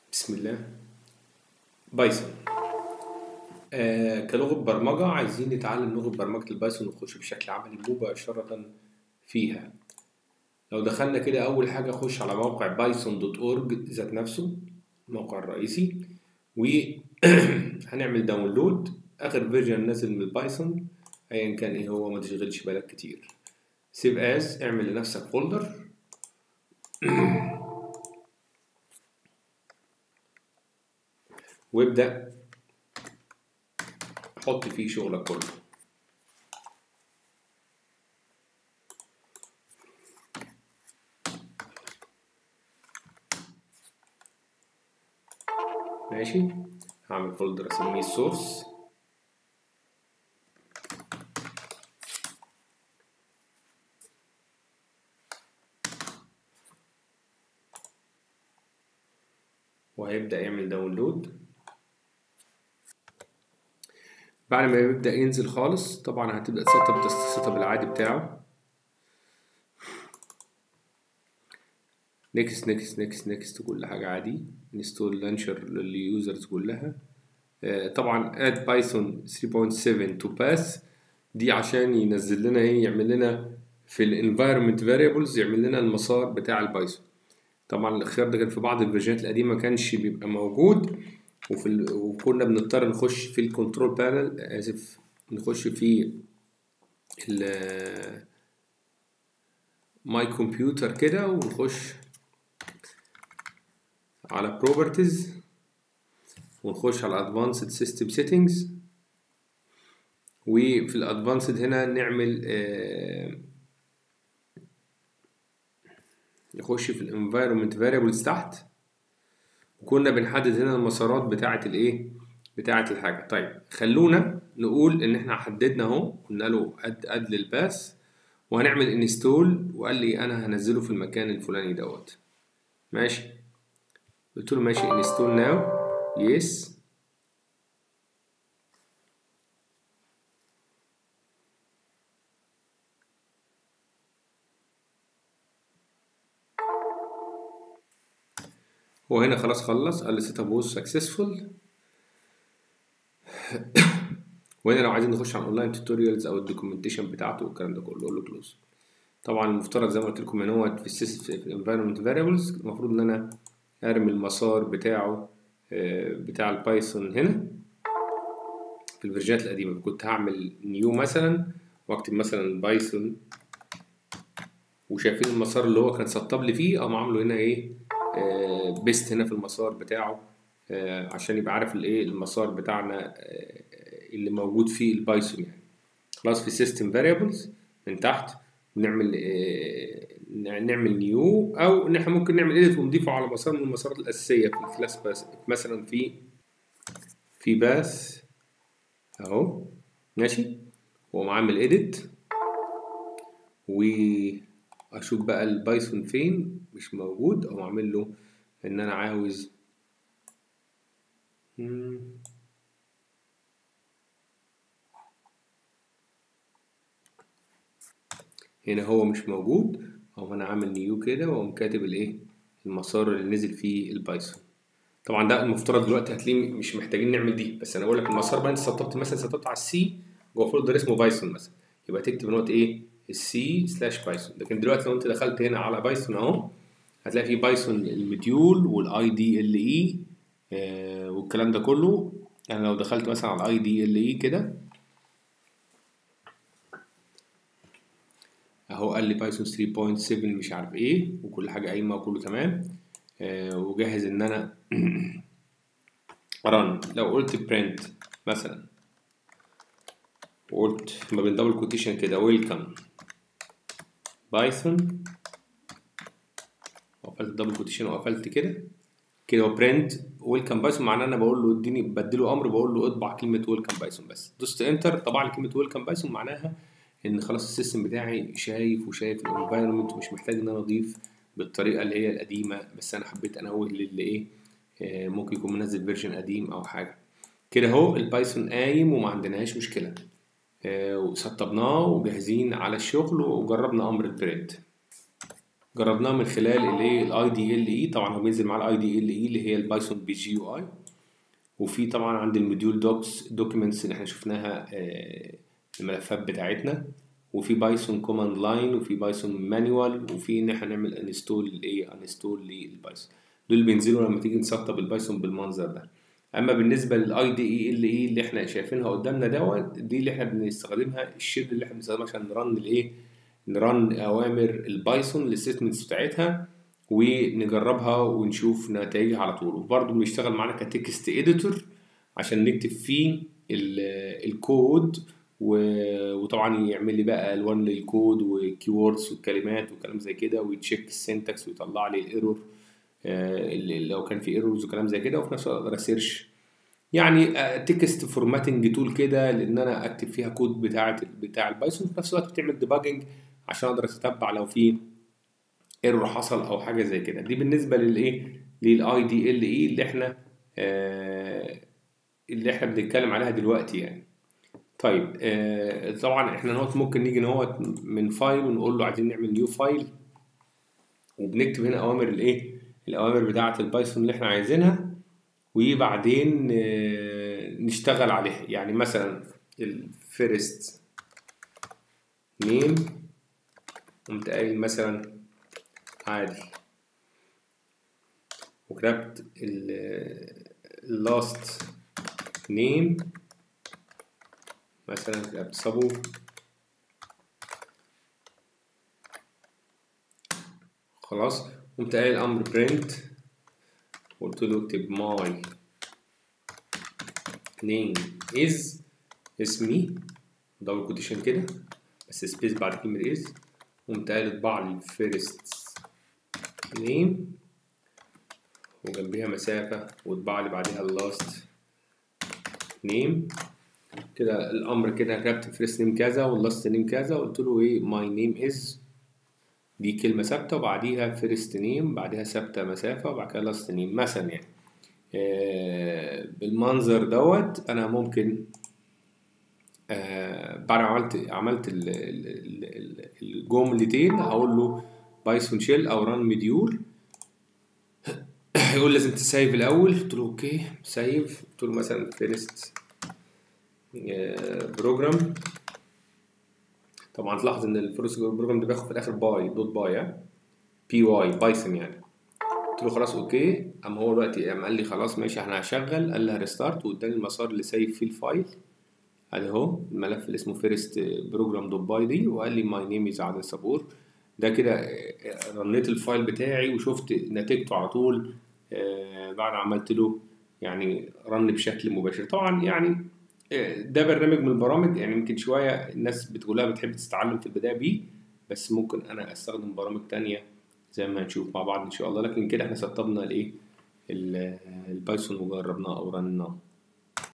بسم الله بايثون آه كلغة برمجة عايزين نتعلم لغة برمجة البايثون ونخش بشكل عملي مباشرة فيها لو دخلنا كده أول حاجة أخش على موقع بايثون دوت أورج ذات نفسه الموقع الرئيسي وهنعمل داونلود آخر فيرجن نازل من البايثون أيا كان إيه هو ما تشغلش بالك كتير سيف از اعمل لنفسك فولدر وابدأ حط فيه شغلك كله ماشي هعمل فولدر اسميه السورس وهيبدأ يعمل داونلود بعد ما يبدأ ينزل خالص طبعا هتبدأ تسطب السيت اب العادي بتاعه نيكست نيكست نيكست نيكست كل حاجة عادي انستول لانشر لليوزرز كلها آه طبعا اد بايثون 3.7 تو باس دي عشان ينزل لنا ايه يعمل لنا في الانفايرمنت فاريبلز يعمل لنا المسار بتاع البايثون طبعا الاختيار ده كان في بعض الفيرجنات القديمة ما كانش بيبقى موجود وفي ال... وكنا بنضطر نخش في الكنترول بانل اسف نخش في ال ماي كمبيوتر كده ونخش على بروبرتيز ونخش على ادفانسد سيستم سيتنجز وفي الادفانسد هنا نعمل آه نخش في الانفايرمنت فاريبلز تحت وكنا بنحدد هنا المسارات بتاعة الايه بتاعة الحاجة طيب خلونا نقول ان احنا حددنا اهو قلنا له اد اد للباس وهنعمل انستول وقال لي انا هنزله في المكان الفلاني دوت ماشي قلت له ماشي انستول ناو يس هو هنا خلاص خلص قال لي سيت اب ووز سكسسفول وهنا لو عايزين نخش على الاونلاين توتوريالز او الدوكيومنتيشن بتاعته والكلام ده كله اقول له كلوز طبعا المفترض زي ما قلت لكم ان هو في السيستم في الانفايرمنت فاريبلز المفروض ان انا ارمي المسار بتاعه بتاع البايثون هنا في الفيرجنات القديمه كنت هعمل نيو مثلا واكتب مثلا بايثون وشايفين المسار اللي هو كان سطب لي فيه اقوم عامله هنا ايه بيست هنا في المسار بتاعه عشان يبقى عارف الايه المسار بتاعنا اللي موجود فيه البايثون يعني خلاص في سيستم فاريبلز من تحت نعمل نعمل نيو او ان احنا ممكن نعمل اديت ونضيفه على مسار من المسارات الاساسيه في الكلاس باس مثلا في في باس اهو ماشي واقوم عامل اديت واشوف بقى البايثون فين مش موجود او اعمل له ان انا عاوز هنا هو مش موجود او انا عامل نيو كده واقوم كاتب الايه المسار اللي نزل فيه البايثون طبعا ده المفترض دلوقتي هتلاقيه مش محتاجين نعمل دي بس انا بقول لك المسار بقى انت سطبت مثلا سطبت على السي جوه فولدر اسمه بايثون مثلا يبقى تكتب نوت ايه السي سلاش بايثون لكن دلوقتي لو انت دخلت هنا على بايثون اهو هتلاقي في بايثون المديول والاي دي ال اي والكلام ده كله يعني لو دخلت مثلا على الاي دي ال اي كده اهو قال لي بايثون 3.7 مش عارف ايه وكل حاجه قايمه وكله تمام آه وجاهز ان انا رن لو قلت برنت مثلا وقلت ما بين دبل كوتيشن كده ويلكم بايثون وقفلت الدبل كوتيشن وقفلت كده كده برنت ويلكم بايثون معناه انا بقول له اديني بديله امر بقول له اطبع كلمه ويلكم بايثون بس دوست انتر طبع لي كلمه ويلكم بايثون معناها ان خلاص السيستم بتاعي شايف وشايف الانفايرمنت ومش محتاج ان انا اضيف بالطريقه اللي هي القديمه بس انا حبيت انوه للي ايه آه ممكن يكون منزل فيرجن قديم او حاجه كده اهو البايثون قايم وما عندناش مشكله آه وسطبناه وجاهزين على الشغل وجربنا امر البرنت جربناه من خلال الايه الاي دي ال اي طبعا هو بينزل مع الاي دي ال اي اللي هي البايثون بي جي يو اي وفي طبعا عند الموديول دوكس دوكيومنتس اللي احنا شفناها آه، الملفات بتاعتنا وفي بايثون كوماند لاين وفي بايثون مانيوال وفي ان احنا نعمل انستول الايه انستول للبايثون دول بينزلوا لما تيجي نسطب البايثون بالمنظر ده اما بالنسبه للاي دي اي ال اي اللي احنا شايفينها قدامنا دوت دي اللي احنا بنستخدمها الشيل اللي احنا بنستخدمها عشان نرن الايه نرن اوامر البايثون الستمنتس بتاعتها ونجربها ونشوف نتائجها على طول وبرضه بنشتغل معانا كتكست اديتور عشان نكتب فيه ال- الكود و- وطبعا يعمل لي بقى الوان للكود وكيوردز والكلمات وكلام زي كده ويتشيك السنتكس ويطلع لي الايرور اللي لو كان في ايرورز وكلام زي كده وفي نفس الوقت اقدر اسيرش يعني تكست فورماتنج تول كده لان انا اكتب فيها كود بتاع بتاع البايثون وفي نفس الوقت بتعمل ديباجنج عشان اقدر اتتبع لو في ايرور حصل او حاجه زي كده دي بالنسبه للايه للاي دي ال اي اللي احنا آه اللي احنا بنتكلم عليها دلوقتي يعني طيب آه طبعا احنا نوت ممكن نيجي نوت من فايل ونقول له عايزين نعمل نيو فايل وبنكتب هنا اوامر الايه الاوامر بتاعه البايثون اللي احنا عايزينها وبعدين آه نشتغل عليها يعني مثلا الفيرست نيم قمت قايل مثلا عادي وكتبت اللاست نيم مثلا كتبت صابو خلاص قمت قايل امر برنت قلت له اكتب ماي نيم از اسمي دبل كوتيشن كده بس سبيس بعد كلمة از قمت قايل اطبع لي فيرست نيم وجنبيها مسافة واطبع لي بعدها اللاست نيم كده الامر كده كتبت فيرست نيم كذا واللاست نيم كذا قلت له ايه ماي نيم از دي كلمة ثابتة وبعديها فيرست نيم بعدها ثابتة مسافة وبعد كده لاست نيم مثلا يعني آه بالمنظر دوت أنا ممكن آه بعد ما عملت عملت ال- ال- ال- الجملتين هقول له بايثون شيل أو ران مديول هيقول لازم تسيف الأول قلت له أوكي سيف قلت له مثلا فيرست بروجرام طبعا تلاحظ ان الفيرست بروجرام ده بياخد في الاخر باي دوت باي ها بي واي بايثون يعني قلت له خلاص اوكي قام هو دلوقتي قام قال لي خلاص ماشي احنا هشغل قال لي ريستارت واداني المسار اللي سايب فيه الفايل ادي اهو الملف اللي اسمه فيرست بروجرام دوت باي دي وقال لي ماي نيم از عادل صبور ده كده رنيت الفايل بتاعي وشفت نتيجته على طول آه، بعد ما عملت له يعني رن بشكل مباشر طبعا يعني آه، ده برنامج من البرامج يعني يمكن شوية الناس بتقولها بتحب تتعلم في البداية بيه بس ممكن أنا أستخدم برامج تانية زي ما هنشوف مع بعض إن شاء الله لكن كده إحنا سطبنا الإيه ال- البايثون وجربناه أو رناه